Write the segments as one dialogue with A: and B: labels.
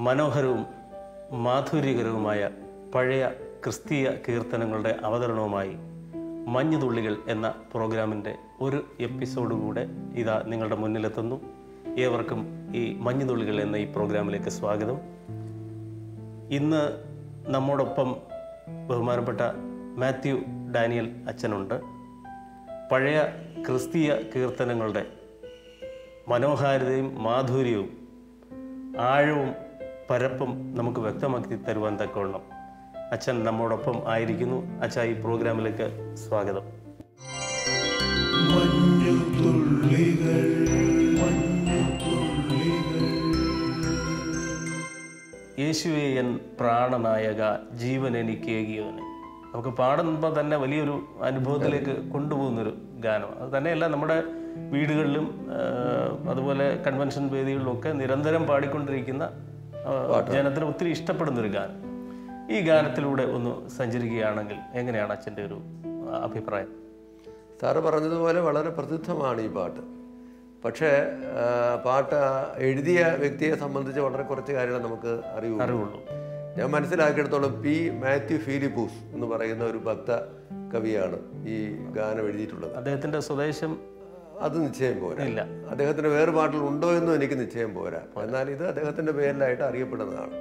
A: മനോഹരവും മാധുര്യകരവുമായ പഴയ ക്രിസ്തീയ കീർത്തനങ്ങളുടെ അവതരണവുമായി മഞ്ഞുതുള്ളികൾ എന്ന പ്രോഗ്രാമിൻ്റെ ഒരു എപ്പിസോഡ് കൂടെ ഇതാ നിങ്ങളുടെ മുന്നിലെത്തുന്നു ഏവർക്കും ഈ മഞ്ഞുതുള്ളികൾ എന്ന ഈ പ്രോഗ്രാമിലേക്ക് സ്വാഗതം ഇന്ന് നമ്മോടൊപ്പം ബഹുമാനപ്പെട്ട മാത്യു ഡാനിയൽ അച്ഛനുണ്ട് പഴയ ക്രിസ്തീയ കീർത്തനങ്ങളുടെ മനോഹാരിതയും മാധുര്യവും ആഴവും പരപ്പും നമുക്ക് വ്യക്തമാക്കി തരുവാൻ തക്കവണ്ണം അച്ഛൻ നമ്മോടൊപ്പം ആയിരിക്കുന്നു അച്ഛ ഈ പ്രോഗ്രാമിലേക്ക് സ്വാഗതം
B: മഞ്ഞുതുള്ളികൾ മഞ്ഞുതുള്ളികൾ
A: യേശുവെ എൻ പ്രാണനായക ജീവൻ എനിക്ക് ഏകിയവനെ നമുക്ക് പാടുമ്പോൾ തന്നെ വലിയൊരു അനുഭവത്തിലേക്ക് കൊണ്ടുപോകുന്നൊരു ഗാനം അത് തന്നെയല്ല നമ്മുടെ വീടുകളിലും ആ, അതുപോലെ കൺവെൻഷൻ വേദികളിലും ഒക്കെ നിരന്തരം പാടിക്കൊണ്ടിരിക്കുന്ന ആ, ജനത്തിന് ഒത്തിരി ഇഷ്ടപ്പെടുന്ന ഒരു ഗാനം ഈ ഗാനത്തിലൂടെ ഒന്ന് സഞ്ചരിക്കുകയാണെങ്കിൽ എങ്ങനെയാണ് അച്ഛൻ്റെ ഒരു ആ, അഭിപ്രായം
C: സാറ് പറഞ്ഞതുപോലെ വളരെ പ്രസിദ്ധമാണ് ഈ പാട്ട് പക്ഷേ ആ, പാട്ട് എഴുതിയ വ്യക്തിയെ സംബന്ധിച്ച് വളരെ കുറച്ച് കാര്യങ്ങൾ നമുക്ക് അറിയൂ
A: അറിവുള്ളൂ
C: ഞാൻ മനസ്സിലാക്കിയെടുത്തോളം പി മാത്യു ഫിലിപ്പൂസ് എന്ന് പറയുന്ന ഒരു ഭക്ത കവിയാണ് ഈ ഗാനം എഴുതിയിട്ടുള്ളത്
A: അദ്ദേഹത്തിൻ്റെ സ്വദേശം
C: അത് നിശ്ചയം പോരാ
A: ഇല്ല
C: അദ്ദേഹത്തിന് വേറെ പാട്ടിൽ ഉണ്ടോ എന്നും എനിക്ക് നിശ്ചയം പോരാ എന്നാൽ ഇത് അദ്ദേഹത്തിൻ്റെ പേരിലായിട്ട് അറിയപ്പെടുന്നതാണ്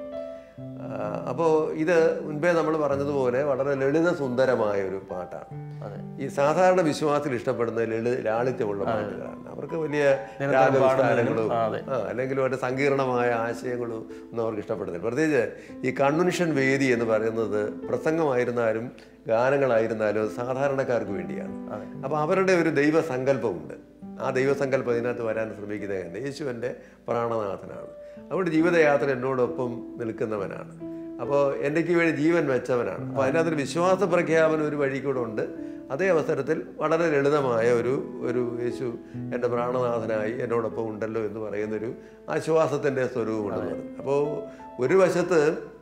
C: അപ്പോൾ ഇത് മുൻപേ നമ്മൾ പറഞ്ഞതുപോലെ വളരെ ലളിത സുന്ദരമായ ഒരു പാട്ടാണ്
A: അതെ
C: ഈ സാധാരണ വിശ്വാസത്തിൽ ഇഷ്ടപ്പെടുന്ന ലളി ലാളിത്യമുള്ള പാട്ടുകളാണ് അവർക്ക് വലിയ
A: നിരന്തരം
C: രാഗവിസ്താരങ്ങളും
A: ആ, അതെ.
C: ആ, അല്ലെങ്കിൽ ഒരു സങ്കീർണമായ ആശയങ്ങളും ഒന്നും അവർക്ക് ഇഷ്ടപ്പെടുന്നില്ല പ്രത്യേകിച്ച് ഈ കൺവെൻഷൻ വേദി എന്ന് പറയുന്നത് പ്രസംഗമായിരുന്നാലും ഗാനങ്ങളായിരുന്നാലും അത് സാധാരണക്കാർക്ക് വേണ്ടിയാണ് അപ്പോൾ അവരുടെ ഒരു ദൈവസങ്കല്പമുണ്ട് ആ ദൈവസങ്കല്പം ഇതിനകത്ത് വരാൻ ശ്രമിക്കുന്നത് യേശു എൻ്റെ പ്രാണനാഥനാണ് അതുകൊണ്ട് ജീവിതയാത്ര എന്നോടൊപ്പം നിൽക്കുന്നവനാണ് അപ്പോൾ എൻ്റെക്ക് വേണ്ടി ജീവൻ വെച്ചവനാണ് അപ്പോൾ അതിനകത്തൊരു വിശ്വാസ പ്രഖ്യാപനം ഒരു വഴി കൂടെ ഉണ്ട് അതേ അവസരത്തിൽ വളരെ ലളിതമായ ഒരു ഒരു യേശു എൻ്റെ പ്രാണനാഥനായി എന്നോടൊപ്പം ഉണ്ടല്ലോ എന്ന് പറയുന്നൊരു ആശ്വാസത്തിൻ്റെ സ്വരൂപമുണ്ടെന്ന് പറഞ്ഞു അപ്പോൾ ഒരു വശത്ത്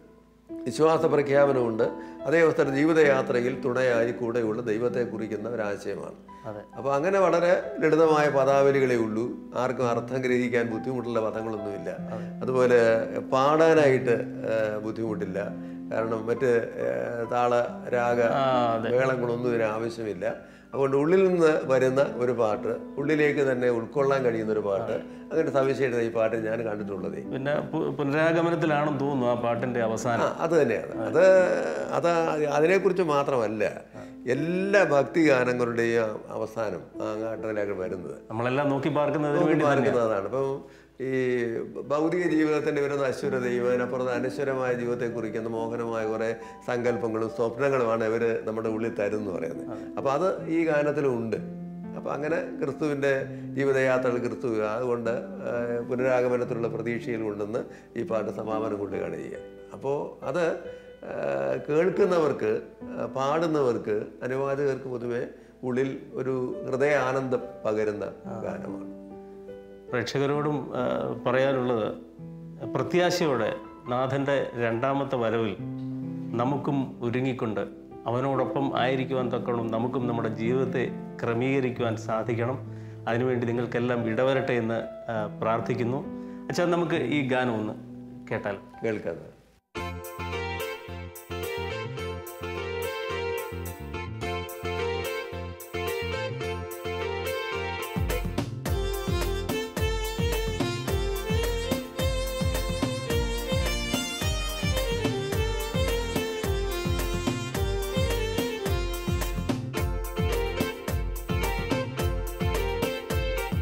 C: വിശ്വാസ പ്രഖ്യാപനമുണ്ട് അതേ അവസരം ജീവിതയാത്രയിൽ തുണയായി കൂടെയുള്ള ദൈവത്തെ കുറിക്കുന്ന ഒരാശയമാണ്
A: അതെ.
C: അപ്പോൾ അങ്ങനെ വളരെ ലളിതമായ പദാവലികളേ ഉള്ളൂ ആർക്കും അർത്ഥം ഗ്രഹിക്കാൻ ബുദ്ധിമുട്ടുള്ള പദങ്ങളൊന്നുമില്ല അതുപോലെ പാടാനായിട്ട് ആ, ബുദ്ധിമുട്ടില്ല കാരണം മറ്റ് ആ, താള രാഗ
A: ആ അതെ
C: മേളങ്ങളൊന്നും ഇതിന് ആവശ്യമില്ല അതുകൊണ്ട് ഉള്ളിൽ നിന്ന് വരുന്ന ഒരു പാട്ട് ഉള്ളിലേക്ക് തന്നെ ഉൾക്കൊള്ളാൻ കഴിയുന്ന ഒരു പാട്ട് അങ്ങനെ സവിശേഷത ഈ പാട്ട് ഞാൻ കണ്ടിട്ടുള്ളത്
A: പിന്നെ പു- പുനരാഗമനത്തിലാണെന്ന് തോന്നുന്നു ആ പാട്ടിന്റെ അവസാനം
C: ആ അത് തന്നെയാണ് അത് അത് അതിനെക്കുറിച്ച് മാത്രമല്ല എല്ലാ ഭക്തി ഗാനങ്ങളുടെയും അവസാനം ആ അങ്ങാട്ടിലേക്ക് വരുന്നത്
A: നമ്മളെല്ലാം നോക്കി പാർക്കുന്നതിന് വേണ്ടി തന്നെ
C: പാർക്കുന്നതാണ് അപ്പം ഈ ഭൗതിക ജീവിതത്തിന്റെ ഒരു നശ്വരതയും അതിനപ്പുറത്ത് അനശ്വരമായ ജീവിതത്തെ കുറിക്കുന്ന മോഹനമായ കുറെ സങ്കല്പങ്ങളും സ്വപ്നങ്ങളുമാണ് ഇവർ നമ്മുടെ ഉള്ളിൽ തരുമെന്ന് പറയുന്നത് അപ്പോൾ അത് ഈ ഗാനത്തിലും ഉണ്ട് അപ്പോൾ അങ്ങനെ ക്രിസ്തുവിൻ്റെ ജീവിതയാത്രകൾ ക്രിസ്തു അതുകൊണ്ട് ആ, പുനരാഗമനത്തിലുള്ള പ്രതീക്ഷയിൽ കൊണ്ടെന്ന് ഈ പാട്ട് സമാപനം കൊള്ളുകയാണ് ചെയ്യുക അപ്പോൾ അത് ആ, കേൾക്കുന്നവർക്ക് ആ, പാടുന്നവർക്ക് അനുവാചകർക്ക് പൊതുവെ ഉള്ളിൽ ഒരു ഹൃദയ ആനന്ദം പകരുന്ന ഗാനമാണ്
A: പ്രേക്ഷകരോടും ആ, പറയാനുള്ളത് പ്രത്യാശയോടെ നാഥൻ്റെ രണ്ടാമത്തെ വരവിൽ നമുക്കും ഒരുങ്ങിക്കൊണ്ട് അവനോടൊപ്പം ആയിരിക്കുവാൻ തക്കണം നമുക്കും നമ്മുടെ ജീവിതത്തെ ക്രമീകരിക്കുവാൻ സാധിക്കണം അതിനുവേണ്ടി നിങ്ങൾക്കെല്ലാം ഇടവരട്ടെ എന്ന് ആ, പ്രാർത്ഥിക്കുന്നു അച്ഛാ നമുക്ക് ഈ ഗാനം ഒന്ന് കേട്ടാൽ
C: കേൾക്കുന്നത്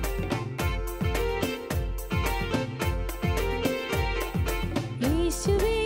D: യേശുവേ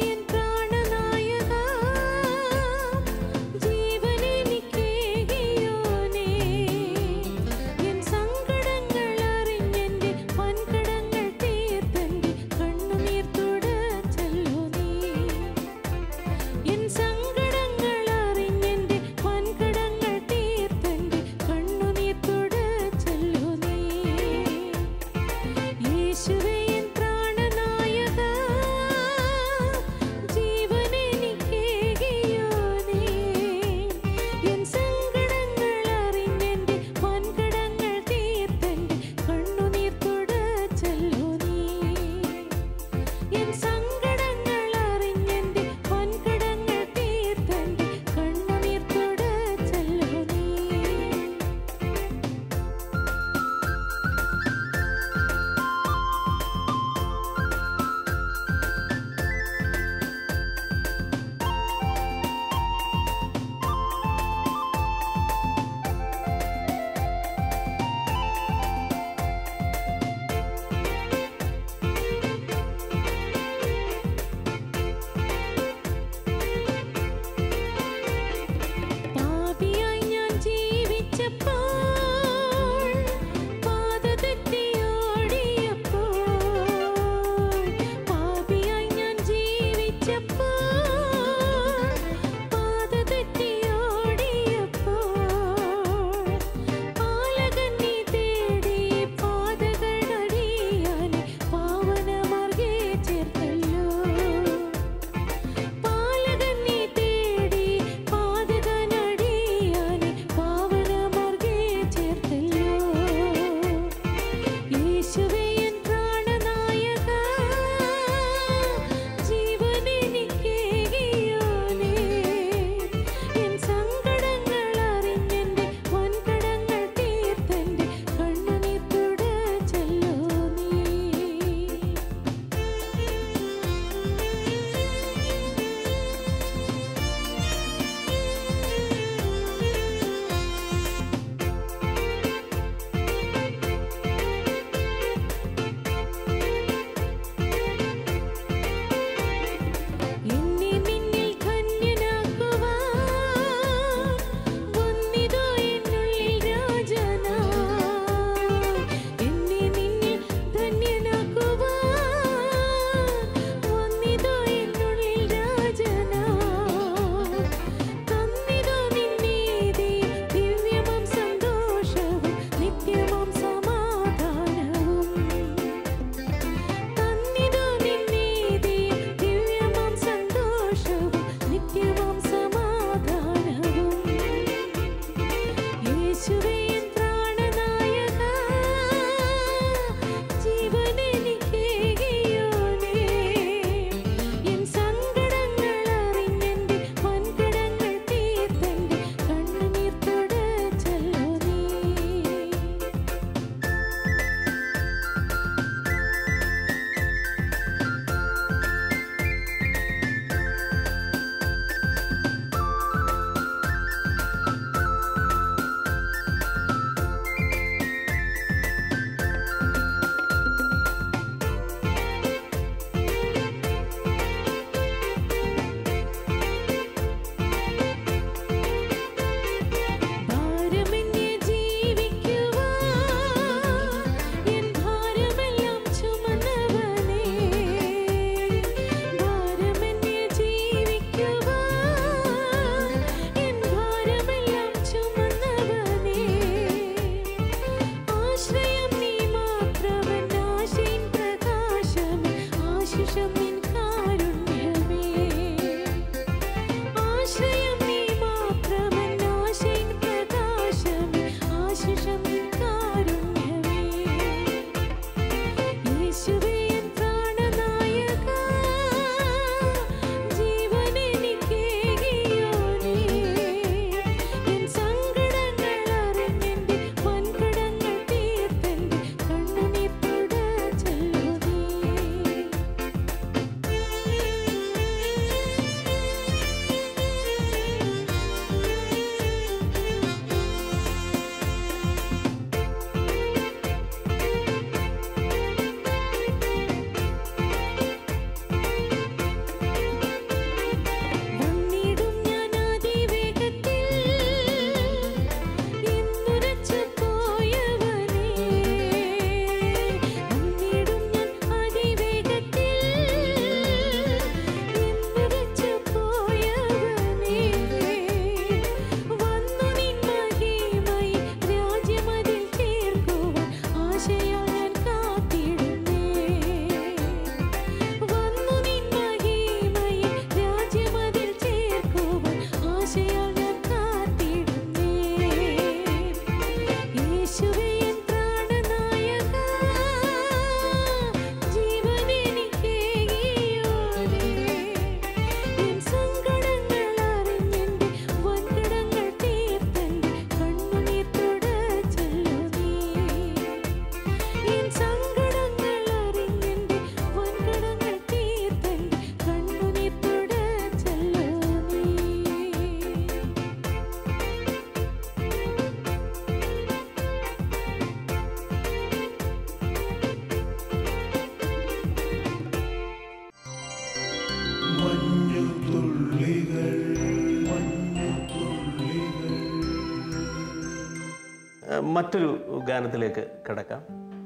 A: മറ്റൊരു ഗാനത്തിലേക്ക് കിടക്കാം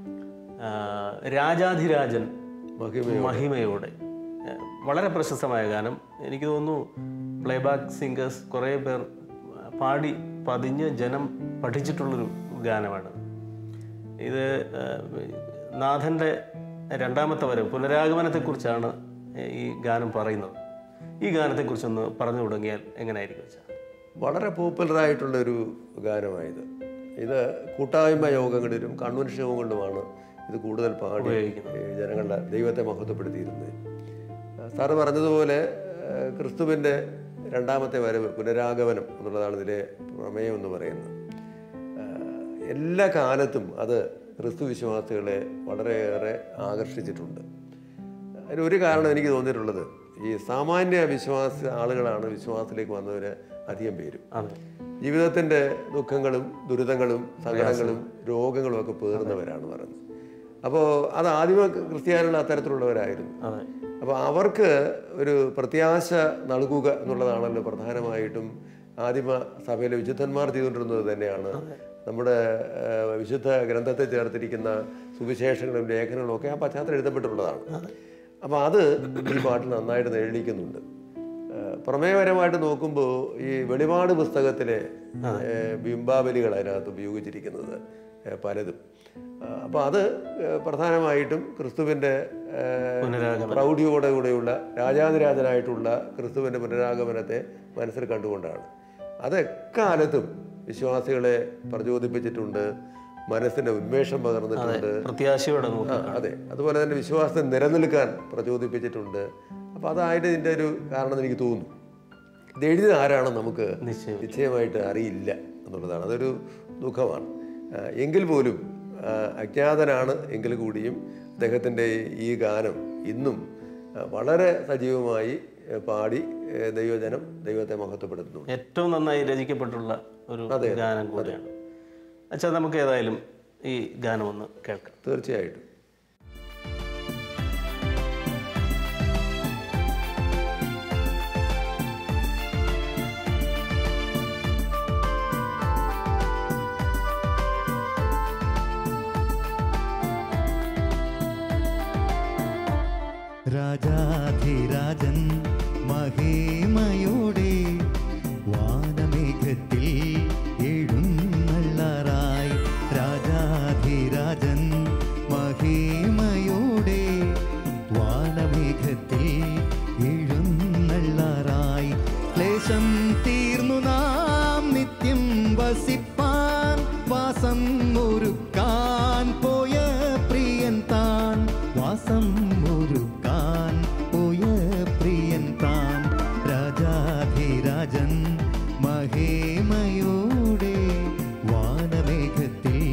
A: ആ, രാജാധിരാജൻ മഹിമയോടെ ആ, വളരെ പ്രശസ്തമായ ഗാനം എനിക്ക് തോന്നുന്നു പ്ലേബാക്ക് സിംഗേഴ്സ് കുറേ പേർ പാടി പതിഞ്ഞ് ജനം പഠിച്ചിട്ടുള്ളൊരു ഗാനമാണ് ഇത് ആ, നാഥൻ്റെ രണ്ടാമത്തെ വരവ് പുനരാഗമനത്തെക്കുറിച്ചാണ് ഈ ഗാനം പറയുന്നത് ഈ ഗാനത്തെക്കുറിച്ചൊന്ന് പറഞ്ഞു തുടങ്ങിയാൽ എങ്ങനെയായിരിക്കും വെച്ചാൽ
C: വളരെ പോപ്പുലറായിട്ടുള്ള ഒരു ഗാനമായത് ഇത് കൂട്ടായ്മ യോഗങ്ങളിലും കൺവെൻഷൻ യോഗങ്ങളിലുമാണ് ഇത് കൂടുതൽ പാടി
A: ഉപയോഗിക്കുന്നത്.
C: ഈ ജനങ്ങളുടെ ദൈവത്തെ മഹത്വപ്പെടുത്തിയിരുന്നത് ആ, സാറ് പറഞ്ഞതുപോലെ ആ, ക്രിസ്തുവിൻ്റെ രണ്ടാമത്തെ വരവ് പുനരാഗമനം എന്നുള്ളതാണ് ഇതിലെ പ്രമേയം എന്ന് പറയുന്നത് ആ, എല്ലാ കാലത്തും അത് ക്രിസ്തു വിശ്വാസികളെ വളരെയേറെ ആകർഷിച്ചിട്ടുണ്ട് അതിന് ഒരു കാരണം എനിക്ക് തോന്നിയിട്ടുള്ളത് ഈ സാമാന്യ വിശ്വാസ ആളുകളാണ് വിശ്വാസത്തിലേക്ക് വന്നവർ അധികം പേരും
A: അതെ
C: ജീവിതത്തിൻ്റെ ദുഃഖങ്ങളും ദുരിതങ്ങളും സങ്കടങ്ങളും രോഗങ്ങളും ഒക്കെ പേറുന്നവരാണ് പറയുന്നത് അപ്പോൾ അത് ആദിമ ക്രിസ്ത്യാനികൾ അത്തരത്തിലുള്ളവരായിരുന്നു
A: അതെ
C: അപ്പോൾ അവർക്ക് ഒരു പ്രത്യാശ നൽകുക എന്നുള്ളതാണല്ലോ പ്രധാനമായിട്ടും ആദിമ സഭയിലെ വിശുദ്ധന്മാർ ചെയ്തുകൊണ്ടിരുന്നത് തന്നെയാണ് നമ്മുടെ ആ, വിശുദ്ധ ഗ്രന്ഥത്തിൽ ചേർത്തിരിക്കുന്ന സുവിശേഷങ്ങളും ലേഖനങ്ങളും ഒക്കെ ആ പശ്ചാത്തലം എഴുതപ്പെട്ടിട്ടുള്ളതാണ് അപ്പോൾ അത് ഈ പാട്ടിൽ നന്നായിട്ട് നിഴലിക്കുന്നുണ്ട് ആ, പ്രമേയപരമായിട്ട് നോക്കുമ്പോൾ ഈ വെളിപാട് പുസ്തകത്തിലെ ആ, ബിംബാബലികൾ അതിനകത്ത് ഉപയോഗിച്ചിരിക്കുന്നത് ആ, പലതും അപ്പോൾ അത് ആ, പ്രധാനമായിട്ടും ക്രിസ്തുവിൻ്റെ ആ,
A: പുനരാഗമനം.
C: പ്രൗഢിയോടെ കൂടെയുള്ള രാജാതിരാജനായിട്ടുള്ള ക്രിസ്തുവിൻ്റെ പുനരാഗമനത്തെ മനസ്സിൽ കണ്ടുകൊണ്ടാണ് അത് എക്കാലത്തും വിശ്വാസികളെ പ്രചോദിപ്പിച്ചിട്ടുണ്ട് മനസ്സിൻ്റെ ഉന്മേഷം പകർന്നിട്ടുണ്ട്
A: പ്രത്യാശയോടെ നോക്കി
C: ആ, അതെ അതുപോലെ തന്നെ വിശ്വാസത്തെ നിലനിൽക്കാൻ പ്രചോദിപ്പിച്ചിട്ടുണ്ട് അപ്പോൾ അതായിട്ട് ഇതിൻ്റെ ഒരു കാരണം എനിക്ക് തോന്നുന്നു ഇത് എഴുതിയത് ആരാണ് നമുക്ക്
A: നിശ്ചയം
C: നിശ്ചയമായിട്ട് അറിയില്ല എന്നുള്ളതാണ് അതൊരു ദുഃഖമാണ് ആ, എങ്കിൽ പോലും ആ, അജ്ഞാതനാണ് എങ്കിൽ കൂടിയും അദ്ദേഹത്തിൻ്റെ ഈ ഗാനം ഇന്നും ആ, വളരെ സജീവമായി ആ, പാടി ആ, ദൈവജനം ദൈവത്തെ മഹത്വപ്പെടുത്തുന്നു
A: ഏറ്റവും നന്നായി രചിക്കപ്പെട്ടുള്ള ഒരു ഗാനം കൂടിയാണ് അച്ഛാ നമുക്ക് ഏതായാലും ഈ ഗാനം ഒന്ന് കേൾക്കാം
C: തീർച്ചയായിട്ടും
B: രാജാധിരാജൻ മഹിമയോടെ വാനമേഘത്തിൽ എഴുന്നള്ളാറായി രാജാധിരാജൻ മഹിമയോടെ വാനമേഘത്തിൽ എഴുന്നള്ളാറായി ക്ലേശം തീർന്നു നാം നിത്യം വസിപ്പാൻ വാസം ഒരുക്കാൻ പോയ പ്രിയൻ താൻ വാസം ഒരുക്കാൻ പോയ പ്രിയൻ താൻ രാജാധിരാജൻ മഹിമയോടെ വാനമേഘത്തിൽ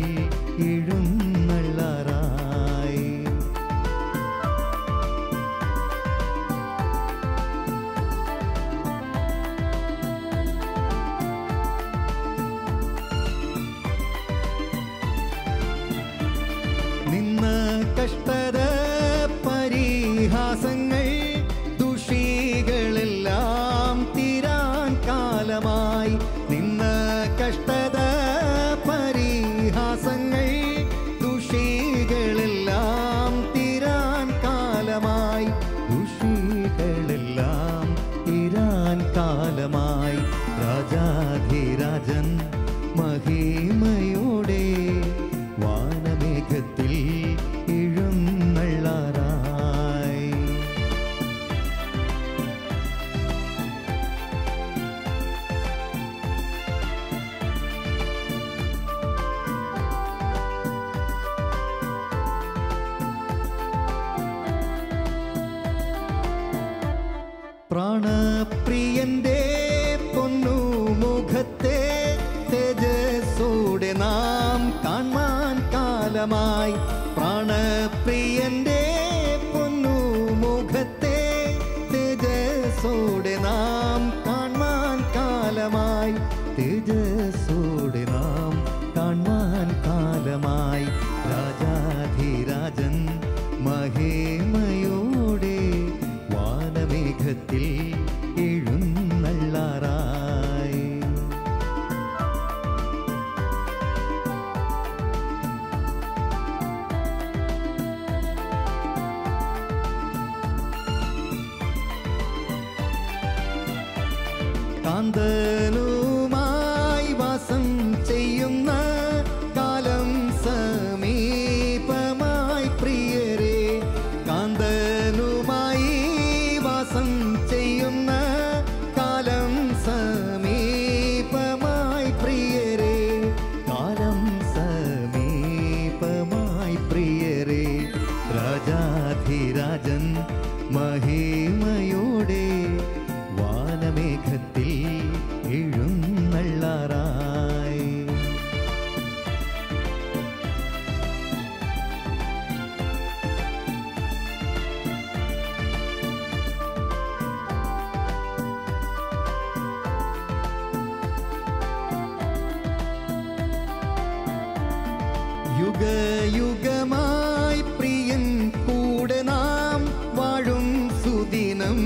B: എഴുന്നള്ളാറായി നിന്ന കഷ്ടത പരിഹാസങ്ങൾ ദുഷികളെല്ലാം തീരാൻ കാലമായി നിന്ന കഷ്ടത പരിഹാസങ്ങൾ ദുഷികളെല്ലാം തീരാൻ കാലമായി ദുഷികളെല്ലാം തീരാൻ കാലമായി രാജാധിരാജൻ മഹിമയോടെ വാനമേഘത്തിൽ എഴുന്നള്ളാറായി പ്രാണപ്രിയന്റെ പൊന്നു മുഖത്തെ തേജസ്സോടെ നാം കാണാൻ കാലമായി പ്രാണപ്രിയന്റെ പൊന്നു മുഖത്തെ തേജസ്സോടെ നാം കാണാൻ കാലമായി തേജസ്സോടെ നാം കാണാൻ കാലമായി രാജാധിരാജൻ മഹിമയോടെ വാനമേഘത്തിൽ എഴുന്നള്ളാറായി കാന്തനുമായി വാസം ചെയ്യുന്ന കാലം സമീപമായി പ്രിയരെ കാന്തനുമായി വാസം ചെയ്യുന്ന കാലം സമീപമായി പ്രിയരെ കാലം സമീപമായി പ്രിയരെ രാജാധിരാജൻ മഹിമയോടെ വാനമേഘത്തിൽ എഴുന്നള്ളാറായി യുഗയുഗമായി പ്രിയൻ കൂടെ നാം വാഴും സുദിനം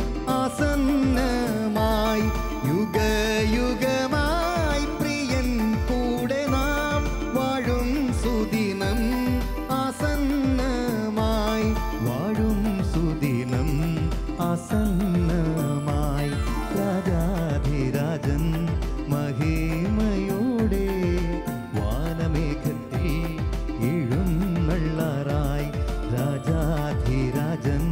B: ആസന്നമായി യുഗയുഗമായി പ്രിയൻ കൂടെ നാം വാഴും സുദിനം ആസന്നമായി വാഴും സുദിനം ആസന്നമായി രാജാധിരാജൻ മഹിമയോടെ വാനമേഘത്തിൽ എഴുന്നള്ളാറായി രാജാധിരാജൻ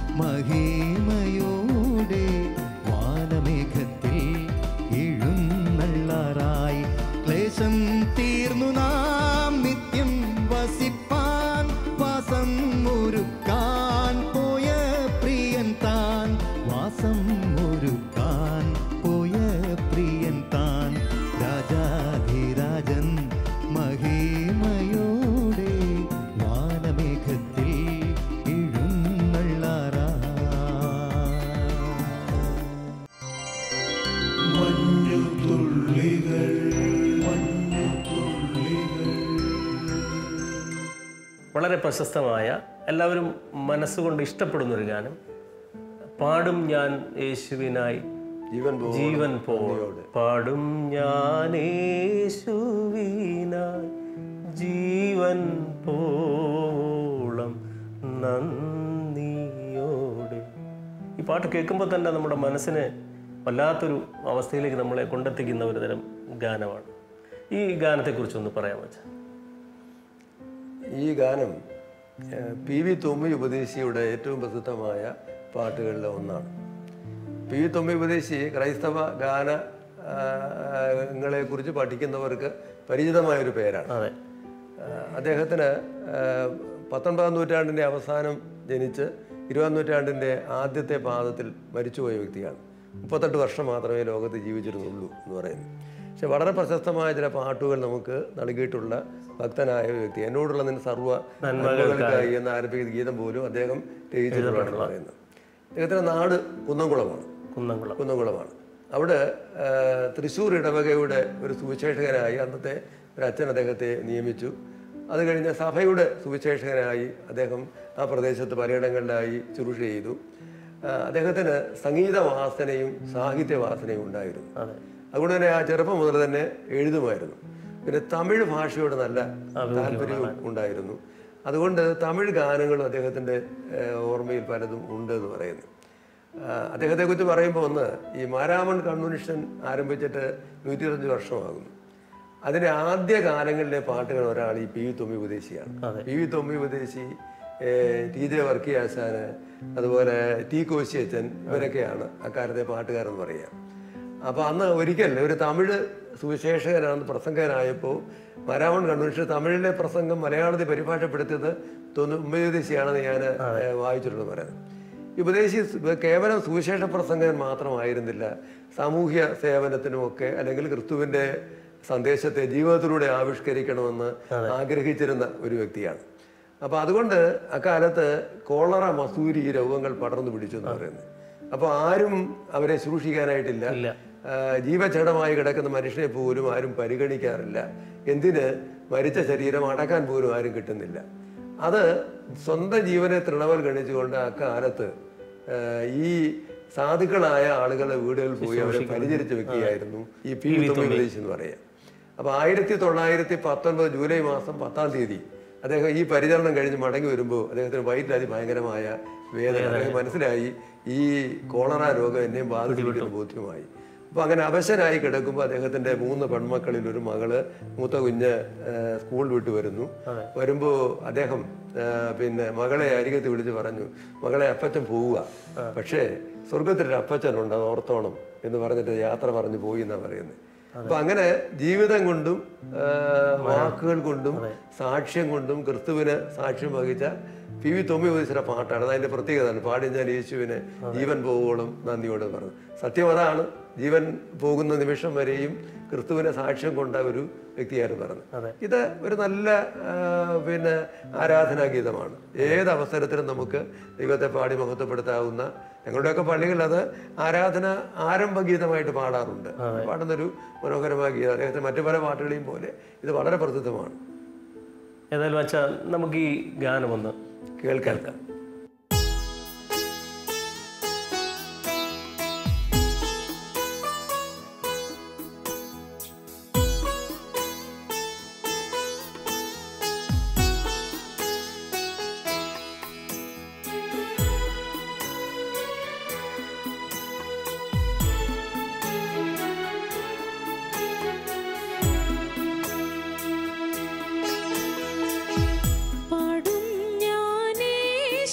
B: മഹിമയോടെ വാനമേഘത്തിൽ എഴുന്നള്ളാറായി ക്ലേശം തീർന്നു നാം നിത്യം വസിപ്പാൻ വാസം ഒരുക്കാൻ പോയ പ്രിയൻ താൻ വാസം ഒരുക്കാൻ പോയ പ്രിയൻ താൻ രാജാധിരാജൻ മഹിമയോടെ വാനമേഘത്തിൽ എഴുന്നള്ളാറാ
A: വളരെ പ്രശസ്തമായ എല്ലാവരും മനസ്സുകൊണ്ട് ഇഷ്ടപ്പെടുന്ന ഒരു ഗാനം പാടും ഞാൻ യേശുവിനായി
C: ജീവൻ പോ
A: ജീവൻ പോ പാടും ഞാൻ യേശുവിനായി ജീവൻ പോളം നന്ദിയോടെ ഈ പാട്ട് കേൾക്കുമ്പോൾ തന്നെ നമ്മുടെ മനസ്സിന് വല്ലാത്തൊരു അവസ്ഥയിലേക്ക് നമ്മളെ കൊണ്ടെത്തിക്കുന്ന ഒരു തരം ഗാനമാണ് ഈ ഗാനത്തെക്കുറിച്ചൊന്ന് പറയാൻ വെച്ചാൽ
C: ഈ ഗാനം ഏഹ്, പി വി തൊമ്മി ഉപദേശിയുടെ ഏറ്റവും പ്രസിദ്ധമായ പാട്ടുകളിലെ ഒന്നാണ് പി വി തൊമ്മി ഉപദേശി ക്രൈസ്തവ ഗാന ആ, ങ്ങളെ കുറിച്ച് പഠിക്കുന്നവർക്ക് പരിചിതമായൊരു പേരാണ്
A: അതെ
C: ആഹ് അദ്ദേഹത്തിന് ആഹ് പത്തൊൻപതാം നൂറ്റാണ്ടിൻ്റെ അവസാനം ജനിച്ച് ഇരുപതാം നൂറ്റാണ്ടിൻ്റെ ആദ്യത്തെ പാദത്തിൽ മരിച്ചുപോയ വ്യക്തിയാണ് മുപ്പത്തെട്ട് വർഷം മാത്രമേ ലോകത്ത് ജീവിച്ചിരുന്നുള്ളൂ എന്ന് പറയുന്നു പക്ഷെ വളരെ പ്രശസ്തമായ ചില പാട്ടുകൾ നമുക്ക് നൽകിയിട്ടുള്ള ഭക്തനായ ഒരു വ്യക്തി എന്നോടുള്ള നിന്റെ സർവ്വ നന്മകൾക്കായി എന്ന് ആരംഭിക്കുന്ന ഗീതം പോലും അദ്ദേഹം രചിച്ചിട്ടുള്ളതാണ് പറയുന്നത് അദ്ദേഹത്തിൻ്റെ നാട് കുന്നംകുളമാണ്
A: കുന്നംകുളം
C: കുന്നംകുളമാണ് അവിടെ ആ, തൃശ്ശൂർ ഇടവകയുടെ ഒരു സുവിശേഷകനായി അന്നത്തെ ഒരു അച്ഛൻ അദ്ദേഹത്തെ നിയമിച്ചു അത് കഴിഞ്ഞ് സഭയുടെ സുവിശേഷകനായി അദ്ദേഹം ആ പ്രദേശത്ത് പലയിടങ്ങളിലായി ശുശ്രൂഷ ചെയ്തു ആ, അദ്ദേഹത്തിന് സംഗീത വാസനയും സാഹിത്യ വാസനയും ഉണ്ടായിരുന്നു
A: അതെ
C: അതുകൊണ്ട് തന്നെ ആ ചെറുപ്പം മുതൽ തന്നെ എഴുതുമായിരുന്നു പിന്നെ തമിഴ് ഭാഷയോട് നല്ല താല്പര്യവും ഉണ്ടായിരുന്നു അതുകൊണ്ട് തമിഴ് ഗാനങ്ങളും അദ്ദേഹത്തിൻ്റെ ഏഹ്, ഓർമ്മയിൽ പലതും ഉണ്ട് എന്ന് പറയുന്നു ആഹ് അദ്ദേഹത്തെക്കുറിച്ച് പറയുമ്പോൾ ഒന്ന് ഈ മാരാമൺ കൺവെൻഷൻ ആരംഭിച്ചിട്ട് നൂറ്റി ഇരുപത്തഞ്ച് വർഷമാകുന്നു അതിൻ്റെ ആദ്യ കാലങ്ങളിലെ പാട്ടുകൾ ഒരാൾ ഈ പി വി തൊമ്മി ഉപദേശിയാണ് പി വി തൊമ്മി ഉപദേശി ഏഹ്, ടി ജെ വർക്കിയാശാന് അതുപോലെ ടി കോശിയച്ചൻ ഇവരൊക്കെയാണ് അക്കാലത്തെ പാട്ടുകാരെന്ന് പറയുക അപ്പോൾ അന്ന് ഒരിക്കൽ ഒരു തമിഴ് സുവിശേഷകനാണ് പ്രസംഗകനായപ്പോൾ മരാമൺ കൺവെൻഷൻ തമിഴിലെ പ്രസംഗം മലയാളത്തിൽ പരിഭാഷപ്പെടുത്തിയത് തോന്നുന്നു ഉമ്മയുദേശിയാണെന്ന് ഞാൻ ഏഹ്, വായിച്ചിട്ടുണ്ട് പറയുന്നത് ഈ ഉപദേശി സു- കേവലം സുവിശേഷ പ്രസംഗകൻ മാത്രമായിരുന്നില്ല സാമൂഹ്യ സേവനത്തിനുമൊക്കെ അല്ലെങ്കിൽ ക്രിസ്തുവിന്റെ സന്ദേശത്തെ ജീവിതത്തിലൂടെ ആവിഷ്കരിക്കണമെന്ന് ആഗ്രഹിച്ചിരുന്ന ഒരു വ്യക്തിയാണ് അപ്പൊ അതുകൊണ്ട് അക്കാലത്ത് കോളറ മസൂരി ഈ രോഗങ്ങൾ പടർന്നു പിടിച്ചു എന്ന് പറയുന്നത് അപ്പൊ ആരും അവരെ ശുശ്രൂഷിക്കാനായിട്ടില്ല
A: ഇല്ല.
C: ആ, ജീവജടമായി കിടക്കുന്ന മനുഷ്യനെ പോലും ആരും പരിഗണിക്കാറില്ല എന്തിന് മരിച്ച ശരീരം അടക്കാൻ പോലും ആരും കിട്ടുന്നില്ല അത് സ്വന്തം ജീവനെ തൃണവൽ ഗണിച്ചുകൊണ്ട് അക്കാലത്ത് ആ, ഈ സാധുക്കളായ ആളുകളുടെ വീടുകളിൽ പോയി അവരെ പരിചരിച്ച വ്യക്തിയായിരുന്നു ഈ പി വി തൊമ്മി ഉപദേശി എന്ന് പറയാം അപ്പൊ ആയിരത്തി തൊള്ളായിരത്തി പത്തൊൻപത് ജൂലൈ മാസം പത്താം തീയതി അദ്ദേഹം ഈ പരിചരണം കഴിഞ്ഞ് മടങ്ങി വരുമ്പോൾ അദ്ദേഹത്തിന് വയറ്റിൽ അതിഭയങ്കരമായ വേദന അദ്ദേഹം മനസ്സിലായി ഈ കോളറ രോഗം എന്നെയും ബാധിച്ചിരിക്കുന്ന ബോധ്യമായി അപ്പോൾ അങ്ങനെ അവശനായി കിടക്കുമ്പോൾ അദ്ദേഹത്തിന്റെ മൂന്ന് പെൺമക്കളിൽ ഒരു മകള് മൂത്ത കുഞ്ഞ് ആ, സ്കൂൾ വിട്ട് വരുന്നു വരുമ്പോൾ അദ്ദേഹം ആ, പിന്നെ മകളെ അരികത്ത് വിളിച്ച് പറഞ്ഞു മകളെ അപ്പച്ചൻ പോവുക പക്ഷേ സ്വർഗത്തിലൊരു അപ്പച്ചനുണ്ട് അത് ഓർത്തോണം എന്ന് പറഞ്ഞിട്ട് യാത്ര പറഞ്ഞു പോയി എന്നാ പറയുന്നത് അപ്പൊ അങ്ങനെ ജീവിതം കൊണ്ടും ആ, വാക്കുകൾ കൊണ്ടും സാക്ഷ്യം കൊണ്ടും ക്രിസ്തുവിന് സാക്ഷ്യം വഹിച്ച പി വി തൊമ്മി ഉപദേശിച്ച പാട്ടാണ് അത് അതിന്റെ പ്രത്യേകതയാണ് പാടി ഞാൻ യേശുവിനെ ജീവൻ പോകുവോളും നന്ദിയോട് പറഞ്ഞു സത്യം അതാണ് ജീവൻ പോകുന്ന നിമിഷം വരെയും ക്രിസ്തുവിനെ സാക്ഷ്യം കൊണ്ട ഒരു വ്യക്തിയായിരുന്നു പറഞ്ഞത് ഇത് ഒരു നല്ല ആ, പിന്നെ ആരാധനാ ഗീതമാണ് ഏത് അവസരത്തിലും നമുക്ക് ദൈവത്തെ പാടി മഹത്വപ്പെടുത്താവുന്ന ഞങ്ങളുടെയൊക്കെ പള്ളികളിൽ അത് ആരാധന ആരംഭ ഗീതമായിട്ട് പാടാറുണ്ട് പാടുന്നൊരു മനോഹരമായ ഗീതം അദ്ദേഹത്തെ മറ്റു പല പാട്ടുകളെയും പോലെ ഇത് വളരെ പ്രസിദ്ധമാണ്
A: ഏതായാലും അച്ഛാ നമുക്ക് ഈ ഗാനമൊന്ന്
C: കേൾക്കാൻ
D: പാടും ഞാനേശുവിൻ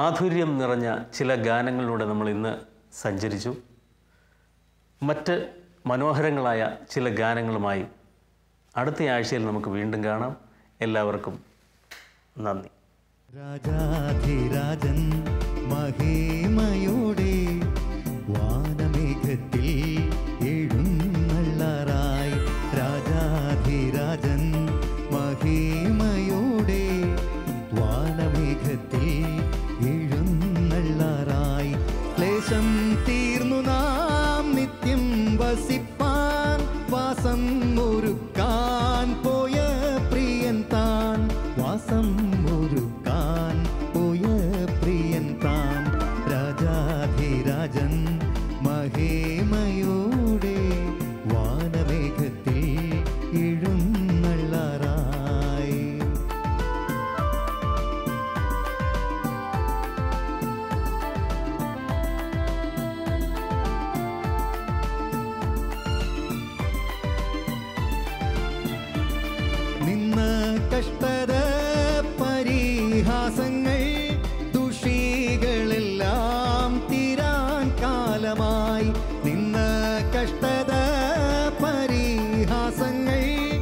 A: മാധുര്യം നിറഞ്ഞ ചില ഗാനങ്ങളിലൂടെ നമ്മൾ ഇന്ന് സഞ്ചരിച്ചു മറ്റ് മനോഹരങ്ങളായ ചില ഗാനങ്ങളുമായി അടുത്ത ആഴ്ചയിൽ നമുക്ക് വീണ്ടും കാണാം എല്ലാവർക്കും നന്ദി
B: രാജാധിരാജൻ മഹിമയോടെ വാനമേഘത്തിൽ എഴുന്നള്ളാറായി രാജാധിരാജൻ മഹിമയോടെ വാനമേഘത്തിൽ എഴുന്നള്ളാറായി ക്ലേശം തീർന്നു നാം നിത്യം വസിപ്പാൻ വാസം ഒരുക്കാൻ പോയ പ്രിയൻ താൻ വാസം ഒരുക്കാൻ പോയ പ്രിയൻ താൻ രാജാധിരാജൻ മഹിമയോടെ വാനമേഘത്തിൽ എഴുന്നള്ളാറായി നിന്ന കഷ്ടത പരിഹാസങ്ങൾ ദുഷികളെല്ലാം തീരാൻ കാലമായി നിന്ന കഷ്ടത പരിഹാസങ്ങൾ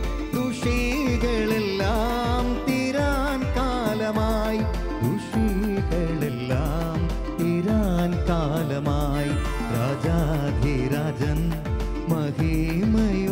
B: ദുഷികളെല്ലാം തീരാൻ കാലമായി ദുഷികളെല്ലാം തീരാൻ കാലമായി രാജാധിരാജൻ മഹിമയോ